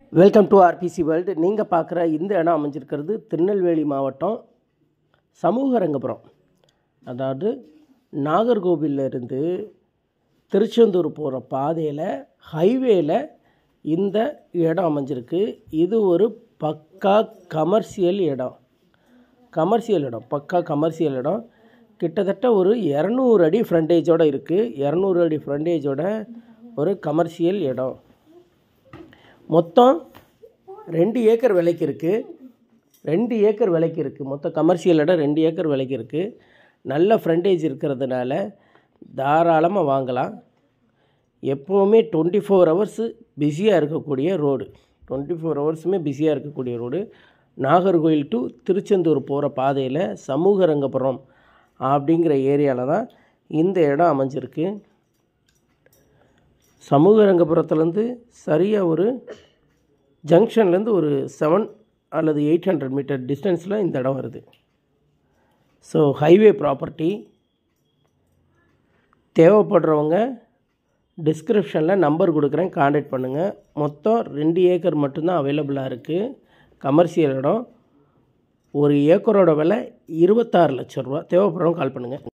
welcome to RBC world நீங்கள் பார்க்குற இந்த இடம் அமைஞ்சிருக்கிறது திருநெல்வேலி மாவட்டம் சமூகரங்கபுரம் அதாவது நாகர்கோவிலிருந்து திருச்செந்தூர் போகிற பாதையில் ஹைவேல இந்த இடம் அமைஞ்சிருக்கு இது ஒரு பக்கா கமர்ஷியல் இடம் கமர்ஷியல் இடம் பக்கா கமர்ஷியல் இடம் கிட்டத்தட்ட ஒரு இரநூறு அடி ஃப்ரண்டேஜோடு இருக்குது இரநூறு அடி ஃப்ரண்டேஜோட ஒரு கமர்ஷியல் இடம் மொத்தம் ரெண்டு ஏக்கர் விலைக்கு இருக்குது ரெண்டு ஏக்கர் விலைக்கு இருக்குது மொத்தம் கமர்ஷியல் இடம் ரெண்டு ஏக்கர் விலைக்கு இருக்குது நல்ல ஃப்ரண்டேஜ் இருக்கிறதுனால தாராளமாக வாங்கலாம் எப்போவுமே டுவெண்ட்டி ஃபோர் ஹவர்ஸு பிஸியாக இருக்கக்கூடிய ரோடு டுவெண்ட்டி ஃபோர் ஹவர்ஸுமே பிஸியாக இருக்கக்கூடிய ரோடு நாகர்கோயில் டு திருச்செந்தூர் போகிற பாதையில் சமூகரங்கபுரம் அப்படிங்கிற ஏரியாவில் தான் இந்த இடம் அமைஞ்சிருக்கு சமூகரங்கபுரத்துலேருந்து சரியாக ஒரு ஜங்ஷன்லேருந்து ஒரு செவன் அல்லது எயிட் ஹண்ட்ரட் மீட்டர் டிஸ்டன்ஸில் இந்த இடம் வருது ஸோ ஹைவே ப்ராப்பர்ட்டி தேவைப்படுறவங்க டிஸ்கிரிப்ஷனில் நம்பர் கொடுக்குறேன் காண்டாக்ட் பண்ணுங்கள் மொத்தம் ரெண்டு ஏக்கர் மட்டும்தான் அவைலபிளாக இருக்குது கமர்ஷியல் இடம் ஒரு ஏக்கரோட விலை இருபத்தாறு லட்ச ரூபா தேவைப்படுறவங்க கால் பண்ணுங்கள்